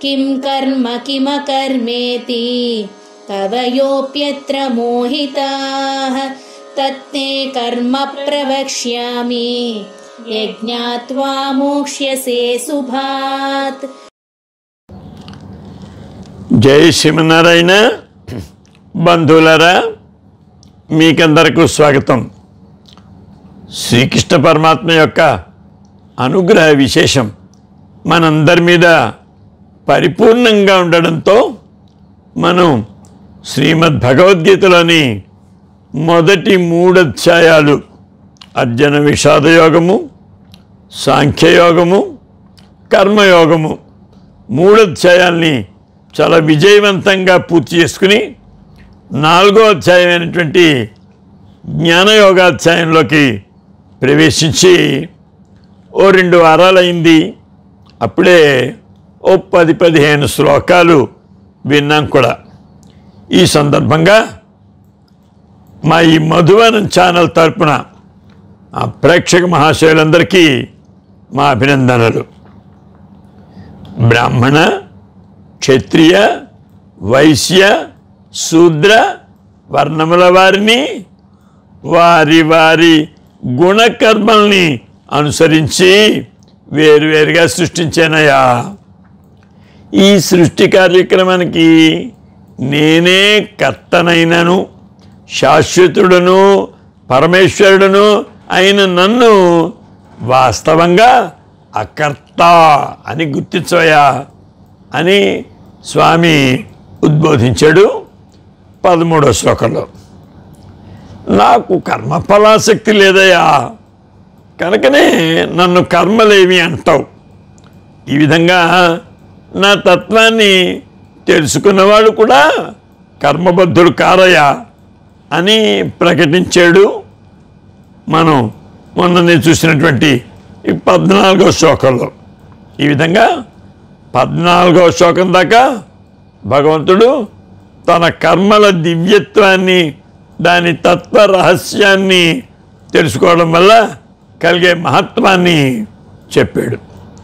किं कर्म किमकर्मेति कवयोऽप्यत्र मोहिताः तत्ते कर्म प्रवक्ष्यामि यज्ञात्वा मोक्ष्यसे शुभात् జై శ్రీమన్నారాయణ బంధువులరా మీకందరకు స్వాగతం శ్రీకృష్ణ పరమాత్మ యొక్క అనుగ్రహ విశేషం మనందరి మీద పరిపూర్ణంగా ఉండడంతో మనం శ్రీమద్ భగవద్గీతలోని మొదటి మూడు అధ్యాయాలు అర్జున విషాదయోగము సాంఖ్యయోగము కర్మయోగము మూడు అధ్యాయాల్ని చాలా విజయవంతంగా పూర్తి చేసుకుని నాలుగో అధ్యాయమైనటువంటి జ్ఞానయోగాధ్యాయంలోకి ప్రవేశించి ఓ రెండు వారాలైంది అప్పుడే ఓ పది పదిహేను శ్లోకాలు విన్నాం కూడా ఈ సందర్భంగా మా ఈ మధువనం ఛానల్ తరపున ఆ ప్రేక్షక మహాశయులందరికీ మా అభినందనలు బ్రాహ్మణ క్షత్రియ వైశ్య శూద్ర వర్ణముల వారిని వారి వారి గుణకర్మల్ని అనుసరించి వేరువేరుగా సృష్టించానయా ఈ సృష్టి కార్యక్రమానికి నేనే కర్తనైనను శాశ్వతుడును పరమేశ్వరుడును అయిన నన్ను వాస్తవంగా అకర్త అని గుర్తించవయా అని స్వామి ఉద్బోధించాడు పదమూడో శ్లోకంలో నాకు కర్మఫలాసక్తి లేదయా కనుకనే నన్ను కర్మలేవి అంటావు ఈ విధంగా నా తత్వాన్ని తెలుసుకున్నవాడు కూడా కర్మబద్ధుడు కారయ్యా అని ప్రకటించాడు మనం మొన్ననే చూసినటువంటి ఈ పద్నాలుగో శ్లోకంలో ఈ విధంగా పద్నాలుగో శ్లోకం దాకా భగవంతుడు తన కర్మల దివ్యత్వాన్ని దాని తత్వ రహస్యాన్ని తెలుసుకోవడం వల్ల కలిగే మహత్వాన్ని చెప్పాడు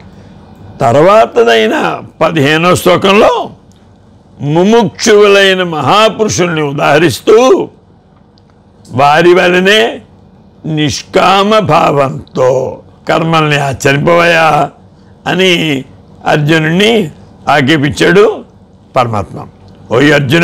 తర్వాతదైన పదిహేనో శ్లోకంలో ముముక్షువులైన మహాపురుషుల్ని ఉదాహరిస్తూ వారి వలనే నిష్కామ భావంతో కర్మల్ని ఆచరింపవయా అని అర్జునుడిని ఆజ్ఞాపించాడు పరమాత్మ ఓ అర్జున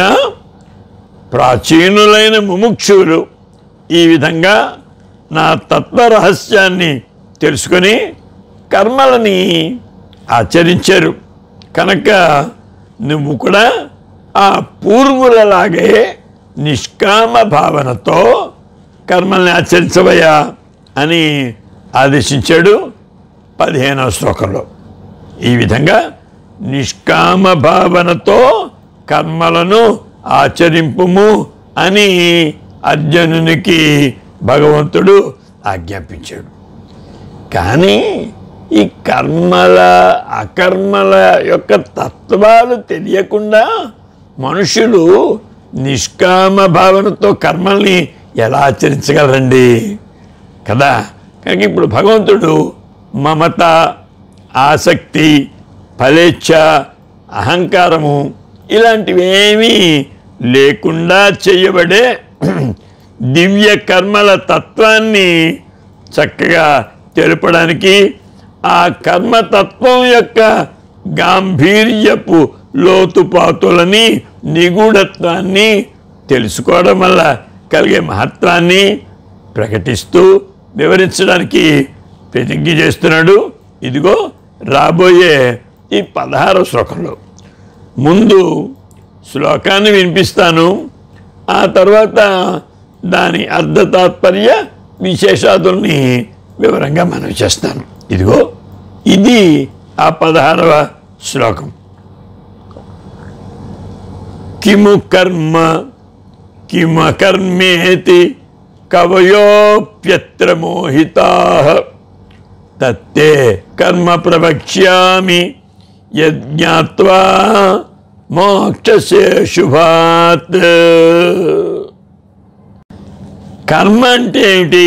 ప్రాచీనులైన ముముక్షువులు ఈ విధంగా నా తత్వ రహస్యాన్ని తెలుసుకొని కర్మలని ఆచరించారు కనుక నువ్వు కూడా ఆ పూర్వులలాగే నిష్కామ భావనతో కర్మల్ని ఆచరించవయ్యా అని ఆదేశించాడు పదిహేనవ శ్లోకంలో ఈ విధంగా నిష్కామ భావనతో కర్మలను ఆచరింపుము అని అర్జునునికి భగవంతుడు ఆజ్ఞాపించాడు కానీ ఈ కర్మల అకర్మల యొక్క తత్వాలు తెలియకుండా మనుషులు నిష్కామ భావనతో కర్మల్ని ఎలా ఆచరించగలరండి కదా కానీ ఇప్పుడు భగవంతుడు మమత ఆసక్తి ఫలేచ్ఛ అహంకారము ఇలాంటివేమీ లేకుండా చేయబడే దివ్య కర్మల తత్వాన్ని చక్కగా తెలుపడానికి ఆ కర్మతత్వం యొక్క గాంభీర్యపు లోతుపాతులని నిగూఢత్వాన్ని తెలుసుకోవడం వల్ల కలిగే మహత్వాన్ని ప్రకటిస్తూ వివరించడానికి ప్రతిజ్ఞ చేస్తున్నాడు ఇదిగో రాబోయే ఈ పదహారో శ్లోకంలో ముందు శ్లోకాన్ని వినిపిస్తాను ఆ తర్వాత దాని అర్ధ తాత్పర్య విశేషాదుల్ని వివరంగా మనం చేస్తాను ఇదిగో ఇది ఆ పదహారవ శ్లోకం కిము కర్మ కిమకర్మేతి కవయోప్యత్ర మోహితా తత్తే కర్మ ప్రవక్ష్యామి యజ్ఞాత్వా మోక్షసే శుభాత్ కర్మ అంటే ఏమిటి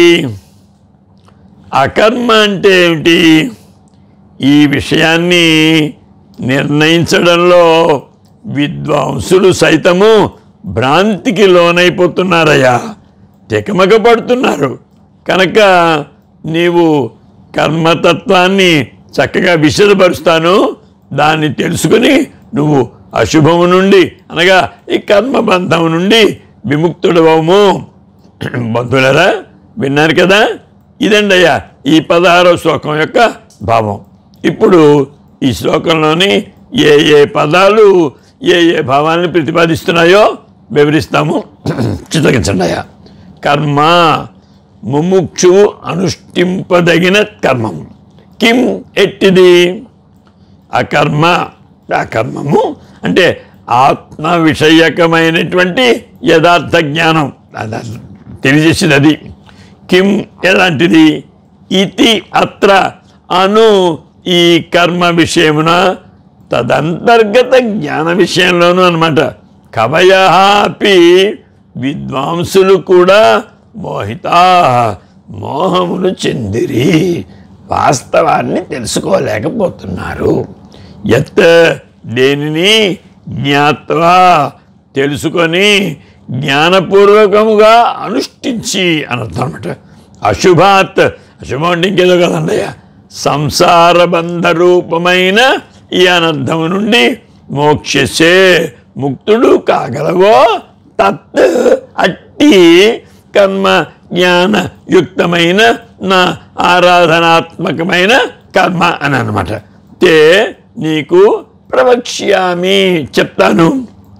అకర్మ అంటే ఏమిటి ఈ విషయాన్ని నిర్ణయించడంలో విద్వాంసులు సైతము భ్రాంతికి లోనైపోతున్నారయ్యా తికమక పడుతున్నారు కనుక నీవు కర్మతత్వాన్ని చక్కగా విశదపరుస్తాను దాన్ని తెలుసుకుని నువ్వు అశుభము నుండి అనగా ఈ కర్మబంధం నుండి విముక్తుడవము బంధువులరా విన్నారు కదా ఇదండి అయ్యా ఈ పదహారో శ్లోకం యొక్క భావం ఇప్పుడు ఈ శ్లోకంలోని ఏ ఏ పదాలు ఏ ఏ భావాన్ని ప్రతిపాదిస్తున్నాయో వివరిస్తాము చిత్తగించండి అయ్యా కర్మ ముముక్షువు అనుష్ఠింపదగిన కర్మం కిం ఎట్టిది అకర్మ అకర్మము అంటే ఆత్మ విషయకమైనటువంటి యథార్థ జ్ఞానం అది తెలియజేసింది అది కిం ఎలాంటిది ఇతి అత్ర అను ఈ కర్మ విషయమున తదంతర్గత జ్ఞాన విషయంలోనూ అనమాట కవయపి విద్వాంసులు కూడా మోహితా మోహమును చెందిరి వాస్తవాన్ని తెలుసుకోలేకపోతున్నారు ఎత్ దేనిని జ్ఞాత్వా తెలుసుకొని జ్ఞానపూర్వకముగా అనుష్ఠించి అనర్థం అనమాట అశుభాత్ అశుభం అంటే ఇంకేదో కదండయ్య సంసార బంధ రూపమైన ఈ అనర్థము నుండి మోక్షసే ముక్తుడు కాగలవో తత్ అట్టి కర్మ జ్ఞాన యుక్తమైన నా ఆరాధనాత్మకమైన కర్మ అని అనమాట తే నీకు ప్రవక్ష్యామి చెప్తాను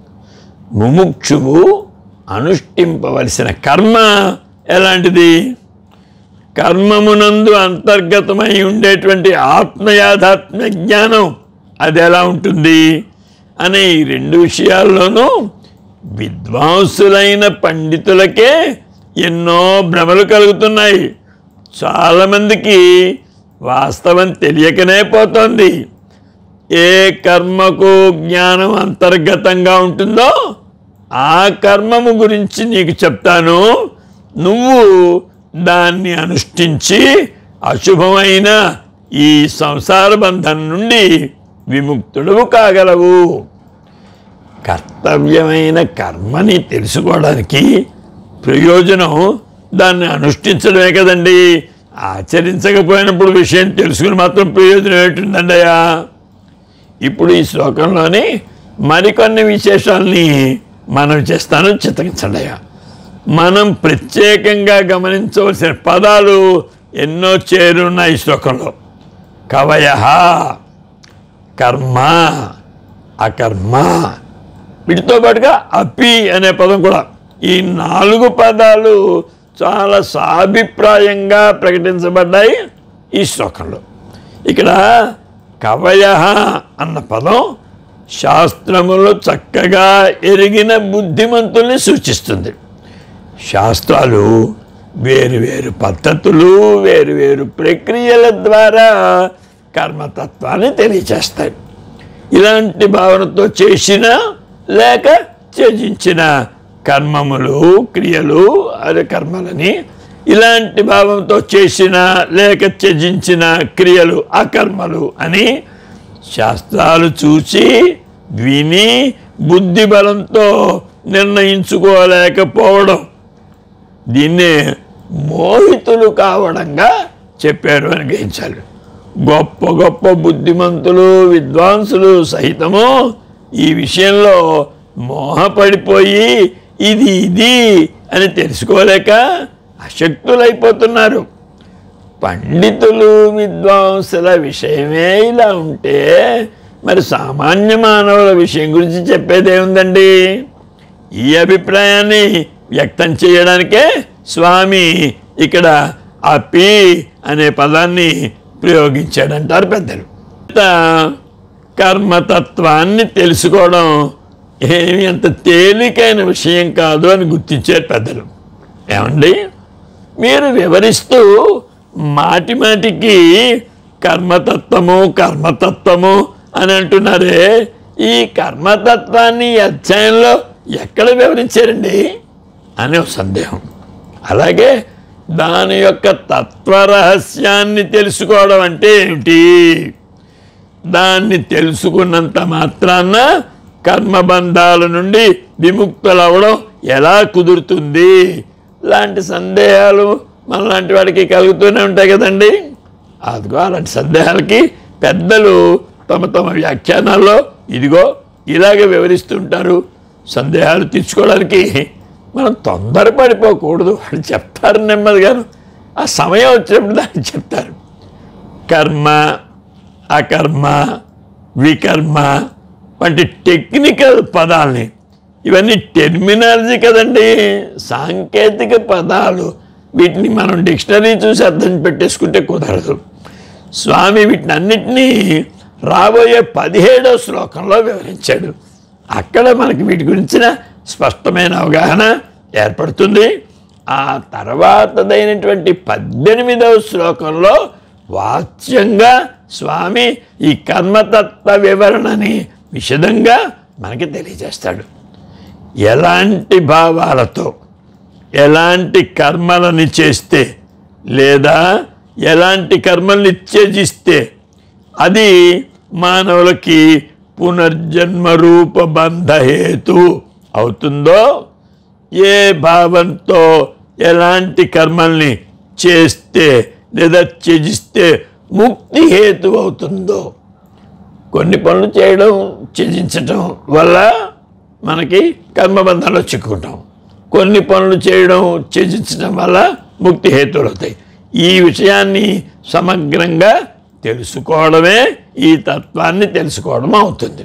ముముక్షువు అనుష్ఠింపవలసిన కర్మ ఎలాంటిది కర్మమునందు అంతర్గతమై ఉండేటువంటి ఆత్మయాథాత్మ జ్ఞానం అది ఎలా ఉంటుంది అనే ఈ రెండు విషయాల్లోనూ విద్వాంసులైన పండితులకే ఎన్నో భ్రమలు కలుగుతున్నాయి చాలామందికి వాస్తవం తెలియకనే పోతోంది ఏ కర్మకు జ్ఞానం అంతర్గతంగా ఉంటుందో ఆ కర్మము గురించి నీకు చెప్తాను నువ్వు దాన్ని అనుష్ఠించి అశుభమైన ఈ సంసార బంధం నుండి విముక్తుడవు కాగలవు కర్తవ్యమైన కర్మని తెలుసుకోవడానికి ప్రయోజనం దాన్ని అనుష్ఠించడమే కదండి ఆచరించకపోయినప్పుడు విషయం తెలుసుకుని మాత్రం ప్రయోజనం ఏంటుందండయా ఇప్పుడు ఈ శ్లోకంలోని మరికొన్ని విశేషాలని మనం చేస్తాను చిత్తగించండియా మనం ప్రత్యేకంగా గమనించవలసిన పదాలు ఎన్నో చేరున్నాయి ఈ శ్లోకంలో కవయ కర్మ అకర్మ వీటితో పాటుగా అపి అనే పదం కూడా ఈ నాలుగు పదాలు చాలా సాభిప్రాయంగా ప్రకటించబడ్డాయి ఈ శ్లోకంలో ఇక్కడ కవయ అన్న పదం శాస్త్రములో చక్కగా ఎరిగిన బుద్ధిమంతుల్ని సూచిస్తుంది శాస్త్రాలు వేరు వేరు పద్ధతులు వేరు వేరు ప్రక్రియల ద్వారా కర్మతత్వాన్ని తెలియచేస్తాయి ఇలాంటి భావనతో చేసిన లేక త్యజించిన కర్మములు క్రియలు అదే కర్మలని ఇలాంటి భావంతో చేసిన లేక త్యజించిన క్రియలు అకర్మలు అని శాస్త్రాలు చూసి విని బుద్ధి బలంతో నిర్ణయించుకోలేకపోవడం దీన్నే మోహితులు కావడంగా చెప్పారు అని గ్రహించాలి గొప్ప గొప్ప బుద్ధిమంతులు విద్వాంసులు సహితము ఈ విషయంలో మోహపడిపోయి ఇది ఇది అని తెలుసుకోలేక అశక్తులైపోతున్నారు పండితులు విద్వాంసుల విషయమే ఇలా ఉంటే మరి సామాన్య మానవుల విషయం గురించి చెప్పేదేముందండి ఈ అభిప్రాయాన్ని వ్యక్తం చేయడానికే స్వామి ఇక్కడ అపి అనే పదాన్ని ప్రయోగించాడంటారు పెద్దలు ఇంత కర్మతత్వాన్ని తెలుసుకోవడం ఏమి అంత తేలికైన విషయం కాదు అని గుర్తించారు పెద్దలు ఏమండి మీరు వివరిస్తూ మాటి మాటికి కర్మతత్వము కర్మతత్వము అని అంటున్నారే ఈ కర్మతత్వాన్ని ఈ అధ్యాయంలో ఎక్కడ వివరించారండి అనే ఒక సందేహం అలాగే దాని యొక్క తత్వరహస్యాన్ని తెలుసుకోవడం అంటే ఏమిటి దాన్ని తెలుసుకున్నంత మాత్రాన కర్మబంధాల నుండి విముక్తులవ్వడం ఎలా కుదురుతుంది లాంటి సందేహాలు మనలాంటి వాడికి కలుగుతూనే ఉంటాయి కదండి అదిగో అలాంటి సందేహాలకి పెద్దలు తమ తమ వ్యాఖ్యానాల్లో ఇదిగో ఇలాగే వివరిస్తుంటారు సందేహాలు తీర్చుకోవడానికి మనం తొందరపడిపోకూడదు వాళ్ళు చెప్తారు నెమ్మదిగాను ఆ సమయం వచ్చినప్పుడు దాన్ని చెప్తారు కర్మ అకర్మ వికర్మ వంటి టెక్నికల్ పదాలని ఇవన్నీ టెర్మినాలజీ కదండి సాంకేతిక పదాలు వీటిని మనం డిక్షనరీ చూసి అర్థం పెట్టేసుకుంటే కుదరదు స్వామి వీటిని అన్నిటినీ రాబోయే పదిహేడో శ్లోకంలో వివరించాడు అక్కడ మనకి వీటి గురించిన స్పష్టమైన అవగాహన ఏర్పడుతుంది ఆ తర్వాతదైనటువంటి పద్దెనిమిదవ శ్లోకంలో వాచ్యంగా స్వామి ఈ కర్మతత్వ వివరణని విశదంగా మనకి తెలియజేస్తాడు ఎలాంటి భావాలతో ఎలాంటి కర్మలని చేస్తే లేదా ఎలాంటి కర్మల్ని త్యజిస్తే అది మానవులకి పునర్జన్మ రూప బంధహేతు అవుతుందో ఏ భావంతో ఎలాంటి కర్మల్ని చేస్తే లేదా త్యజిస్తే ముక్తి హేతు అవుతుందో కొన్ని పనులు చేయడం త్యజించటం వల్ల మనకి కర్మబంధంలో చిక్కుంటాం కొన్ని పనులు చేయడం త్యజించడం వల్ల ముక్తి హేతువులు అవుతాయి ఈ విషయాన్ని సమగ్రంగా తెలుసుకోవడమే ఈ తత్వాన్ని తెలుసుకోవడం అవుతుంది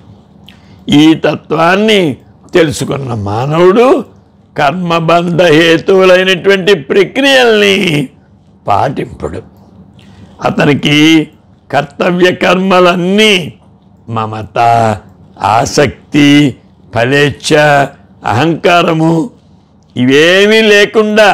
ఈ తత్వాన్ని తెలుసుకున్న మానవుడు కర్మబంధ హేతువులైనటువంటి ప్రక్రియల్ని పాటింపడు అతనికి కర్తవ్య కర్మలన్నీ మమత ఆసక్తి ఫలేచ్ఛ అహంకారము ఇవేమీ లేకుండా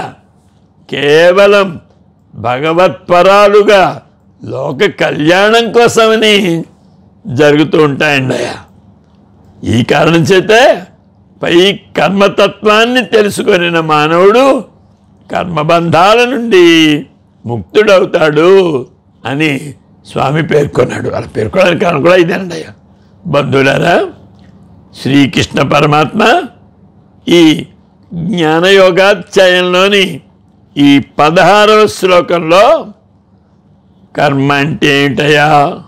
కేవలం భగవత్పరాలుగా లోక కళ్యాణం కోసమని జరుగుతూ ఉంటాయండి అయ్యా ఈ కారణం చేతే పై కర్మతత్వాన్ని తెలుసుకొనిన మానవుడు కర్మబంధాల నుండి ముక్తుడవుతాడు అని స్వామి పేర్కొన్నాడు అలా పేర్కొనడానికి కారణం కూడా ఇదేనండి అయ్యా బంధువులారా శ్రీకృష్ణ పరమాత్మ ఈ జ్ఞానయోగాధ్యాయంలోని ఈ పదహారవ శ్లోకంలో కర్మ అంటే ఏంటయ్యా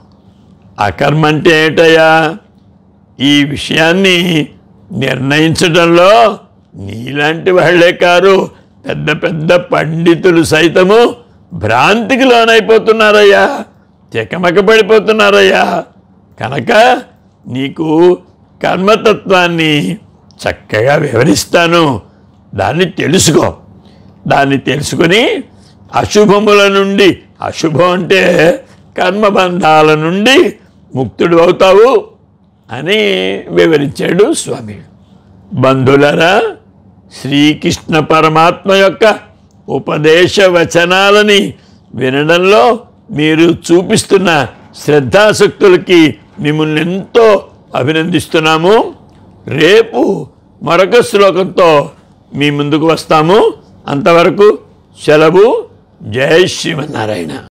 అకర్మ అంటే ఏంటయ్యా ఈ విషయాన్ని నిర్ణయించడంలో నీలాంటి వాళ్ళే కారు పెద్ద పెద్ద పండితులు సైతము భ్రాంతికి లోనైపోతున్నారయ్యా తికమక పడిపోతున్నారయ్యా కనుక నీకు కర్మతత్వాన్ని చక్కగా వివరిస్తాను దాన్ని తెలుసుకో దాన్ని తెలుసుకొని అశుభముల నుండి అశుభం అంటే కర్మబంధాల నుండి ముక్తుడు అవుతావు అని వివరించాడు స్వామి బంధులరా శ్రీకృష్ణ పరమాత్మ యొక్క ఉపదేశ వచనాలని వినడంలో మీరు చూపిస్తున్న శ్రద్ధాశక్తులకి మిమ్మల్ని ఎంతో అభినందిస్తున్నాము రేపు మరొక శ్లోకంతో మీ ముందుకు వస్తాము అంతవరకు సెలవు జై శ్రీమన్నారాయణ